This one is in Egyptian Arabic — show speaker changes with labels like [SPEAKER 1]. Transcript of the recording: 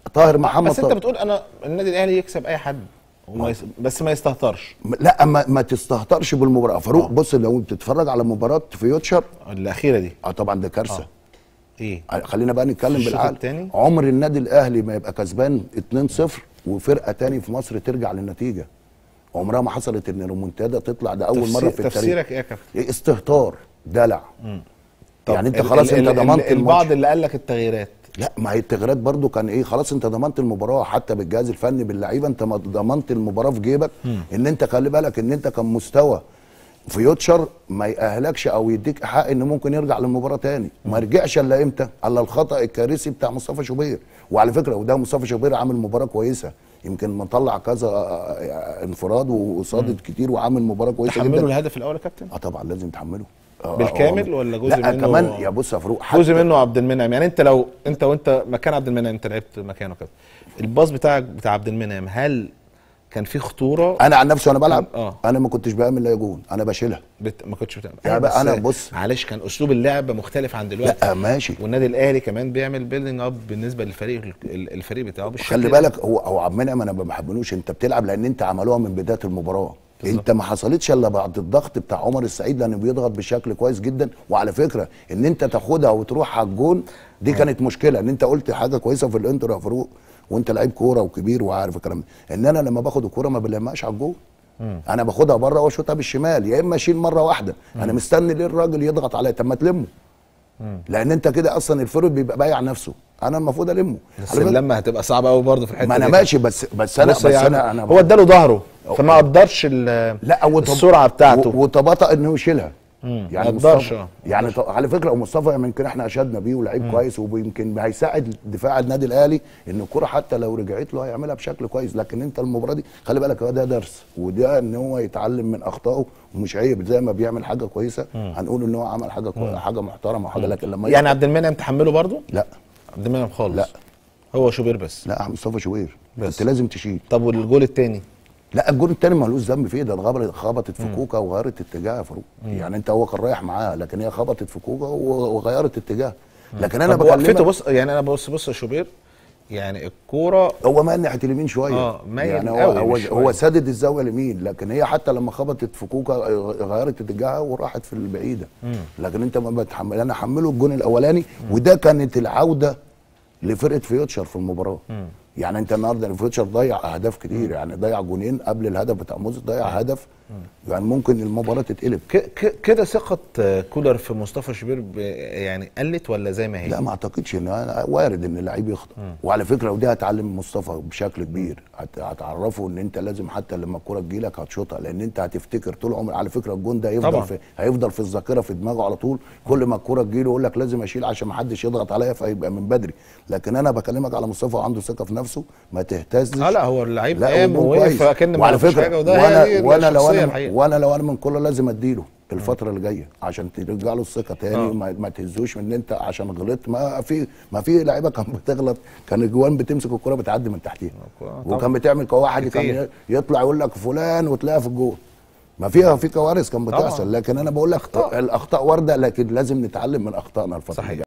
[SPEAKER 1] طاهر محمد
[SPEAKER 2] بس انت
[SPEAKER 1] طاهر.
[SPEAKER 2] بتقول انا النادي الاهلي يكسب اي حد وما يس... بس ما يستهترش
[SPEAKER 1] لا ما, ما تستهترش بالمباراه فاروق بص لو بتتفرج على مباراه فيوتشر
[SPEAKER 2] الاخيره دي
[SPEAKER 1] اه طبعا ده كارثه
[SPEAKER 2] ايه
[SPEAKER 1] خلينا بقى نتكلم
[SPEAKER 2] الشوط
[SPEAKER 1] بالعقل
[SPEAKER 2] التاني؟
[SPEAKER 1] عمر النادي الاهلي ما يبقى كسبان 2-0 وفرقه تاني في مصر ترجع للنتيجه عمرها ما حصلت ان الريمونتادا تطلع ده اول
[SPEAKER 2] تفسير-
[SPEAKER 1] مره في التاريخ
[SPEAKER 2] تفسيرك ايه يا كابتن
[SPEAKER 1] إيه استهتار دلع
[SPEAKER 2] طب
[SPEAKER 1] يعني انت
[SPEAKER 2] ال-
[SPEAKER 1] خلاص
[SPEAKER 2] ال-
[SPEAKER 1] انت
[SPEAKER 2] ال-
[SPEAKER 1] ضمنت
[SPEAKER 2] ال- البعض
[SPEAKER 1] الماتش
[SPEAKER 2] اللي قال لك التغييرات
[SPEAKER 1] لا ما هي التغييرات برضو كان ايه خلاص انت ضمنت المباراه حتى بالجهاز الفني باللعيبه انت ما ضمنت المباراه في جيبك ان انت خلي بالك ان انت كان مستوى فيوتشر ما يأهلكش او يديك حق ان ممكن يرجع للمباراه تاني ما رجعش الا امتى الا الخطا الكارثي بتاع مصطفى شوبير وعلى فكره وده مصطفى شوبير عامل مباراه كويسه يمكن مطلع كذا آه، انفراد وصادت كتير وعامل مباراه كويسه
[SPEAKER 2] تحملوا
[SPEAKER 1] جدا
[SPEAKER 2] الهدف الاول يا كابتن
[SPEAKER 1] اه طبعا لازم تحمله آه،
[SPEAKER 2] بالكامل
[SPEAKER 1] آه،
[SPEAKER 2] ولا جزء
[SPEAKER 1] لا
[SPEAKER 2] منه؟
[SPEAKER 1] كمان يا بص يا فاروق حتى
[SPEAKER 2] جزء منه عبد المنعم يعني انت لو انت وانت مكان عبد المنعم انت لعبت مكانه كده الباص بتاعك بتاع عبد المنعم هل كان في خطوره
[SPEAKER 1] انا عن نفسي وانا بلعب
[SPEAKER 2] آه.
[SPEAKER 1] انا ما كنتش بامن لا جون انا بشيلها
[SPEAKER 2] بت... ما كنتش بتعمل
[SPEAKER 1] يعني
[SPEAKER 2] أيوة
[SPEAKER 1] بقى
[SPEAKER 2] بس
[SPEAKER 1] أنا بص-
[SPEAKER 2] معلش كان اسلوب اللعب مختلف عن دلوقتي
[SPEAKER 1] لا ماشي
[SPEAKER 2] والنادي الاهلي كمان بيعمل بيلدينج اب بالنسبه للفريق ال- الفريق بتاعه بالشكل
[SPEAKER 1] خلي
[SPEAKER 2] ده.
[SPEAKER 1] بالك هو هو عبد المنعم انا ما بحبنوش انت بتلعب لان انت عملوها من بدايه المباراه انت ما حصلتش الا بعد الضغط بتاع عمر السعيد لانه بيضغط بشكل كويس جدا وعلى فكره ان انت تاخدها وتروح على الجون دي كانت مشكله ان انت قلت حاجه كويسه في الانتر يا فاروق وانت لعيب كوره وكبير وعارف الكلام ده ان انا لما باخد الكوره ما بلمهاش على الجون انا باخدها بره واشوطها بالشمال يا اما اشيل مره واحده انا مستني ليه الراجل يضغط عليا طب ما تلمه لان انت كده اصلا الفرد بيبقى بايع نفسه انا المفروض المه
[SPEAKER 2] بس
[SPEAKER 1] على فكرة-
[SPEAKER 2] اللمه هتبقى صعبه قوي برضه في الحته
[SPEAKER 1] ما انا
[SPEAKER 2] دي.
[SPEAKER 1] ماشي بس بس انا
[SPEAKER 2] بص
[SPEAKER 1] بس
[SPEAKER 2] يا عم،
[SPEAKER 1] انا انا
[SPEAKER 2] هو اداله ظهره فما قدرش ال-
[SPEAKER 1] لا وطب-
[SPEAKER 2] السرعه بتاعته
[SPEAKER 1] و- وتباطأ انه يشيلها
[SPEAKER 2] ما
[SPEAKER 1] يعني
[SPEAKER 2] قدرش،
[SPEAKER 1] مصطفى
[SPEAKER 2] آه.
[SPEAKER 1] يعني ط- على فكره ومصطفى يمكن احنا اشدنا بيه ولعيب كويس ويمكن هيساعد دفاع النادي الاهلي ان الكره حتى لو رجعت له هيعملها بشكل كويس لكن انت المباراه دي خلي بالك هو ده درس وده ان هو يتعلم من اخطائه ومش عيب زي ما بيعمل حاجه كويسه هنقول ان هو عمل حاجه كويسة حاجه محترمه وحاجه لكن لما
[SPEAKER 2] يعني
[SPEAKER 1] يخطأ-
[SPEAKER 2] عبد المنعم تحمله برضه
[SPEAKER 1] لا
[SPEAKER 2] عبد المنعم خالص
[SPEAKER 1] لا.
[SPEAKER 2] هو شوبير بس
[SPEAKER 1] لا مصطفى شوبير
[SPEAKER 2] بس.
[SPEAKER 1] انت لازم تشيل
[SPEAKER 2] طب والجول الثاني
[SPEAKER 1] لا الجون التاني مالوش ذنب فيه ده الغبره خبطت في كوكا وغيرت اتجاهها يا فاروق يعني انت هو كان رايح معاها لكن هي خبطت في كوكا و- وغيرت اتجاهها لكن انا
[SPEAKER 2] طب وقفته
[SPEAKER 1] بكلمك
[SPEAKER 2] بص يعني انا بص بص يا شوبير يعني الكوره
[SPEAKER 1] هو مايل ناحيه اليمين شويه
[SPEAKER 2] آه، مايل
[SPEAKER 1] يعني هو
[SPEAKER 2] قوي
[SPEAKER 1] هو,
[SPEAKER 2] مش
[SPEAKER 1] هو
[SPEAKER 2] شوية.
[SPEAKER 1] سدد الزاويه اليمين لكن هي حتى لما خبطت في كوكا غيرت اتجاهها وراحت في البعيده لكن انت ما بتحمل انا حمله الجون الاولاني وده كانت العوده لفرقه فيوتشر في المباراه يعني انت النهارده فيوتشر ضيع اهداف كتير يعني ضيع جونين قبل الهدف بتاع موزة ضيع هدف يعني ممكن المباراه تتقلب
[SPEAKER 2] ك- ك- كده ثقه آه، كولر في مصطفى شوبير ب- يعني قلت ولا زي ما هي
[SPEAKER 1] لا ما اعتقدش ان أنا وارد ان اللعيب يخطئ وعلى فكره ودي هتعلم مصطفى بشكل كبير هت- هتعرفه ان انت لازم حتى لما الكوره تجيلك هتشوطها لان انت هتفتكر طول عمر على فكره الجون ده هيفضل
[SPEAKER 2] طبعا.
[SPEAKER 1] في هيفضل في الذاكره في دماغه على طول كل ما الكوره تجيله يقول لك لازم اشيل عشان ما حدش يضغط عليا فيبقى من بدري لكن انا بكلمك على مصطفى عنده ثقه في نفسه ما تهتزش
[SPEAKER 2] اه لا هو اللعيب
[SPEAKER 1] لا
[SPEAKER 2] قام
[SPEAKER 1] والجون
[SPEAKER 2] ووقف
[SPEAKER 1] كويس.
[SPEAKER 2] كأن ما
[SPEAKER 1] وعلى
[SPEAKER 2] فيش
[SPEAKER 1] فكره
[SPEAKER 2] حاجه وده
[SPEAKER 1] وانا
[SPEAKER 2] هي
[SPEAKER 1] وانا لو
[SPEAKER 2] الشخصية
[SPEAKER 1] انا
[SPEAKER 2] الحقيقة.
[SPEAKER 1] وانا لو انا من كولر لازم اديله الفتره اللي جايه عشان ترجع له الثقه تاني
[SPEAKER 2] آه.
[SPEAKER 1] ما, ما تهزوش من ان انت عشان غلطت ما في ما في لعيبه كانت بتغلط كان الجوان بتمسك الكره بتعدي من تحتيها
[SPEAKER 2] طبعا.
[SPEAKER 1] وكان بتعمل واحد كان
[SPEAKER 2] كتير.
[SPEAKER 1] يطلع يقول لك فلان وتلاقيها في الجول ما فيها في كوارث كان
[SPEAKER 2] طبعا.
[SPEAKER 1] بتحصل لكن انا بقول لك
[SPEAKER 2] أخطاء.
[SPEAKER 1] الاخطاء وارده لكن لازم نتعلم من اخطائنا الفتره
[SPEAKER 2] صحيح.
[SPEAKER 1] الجايه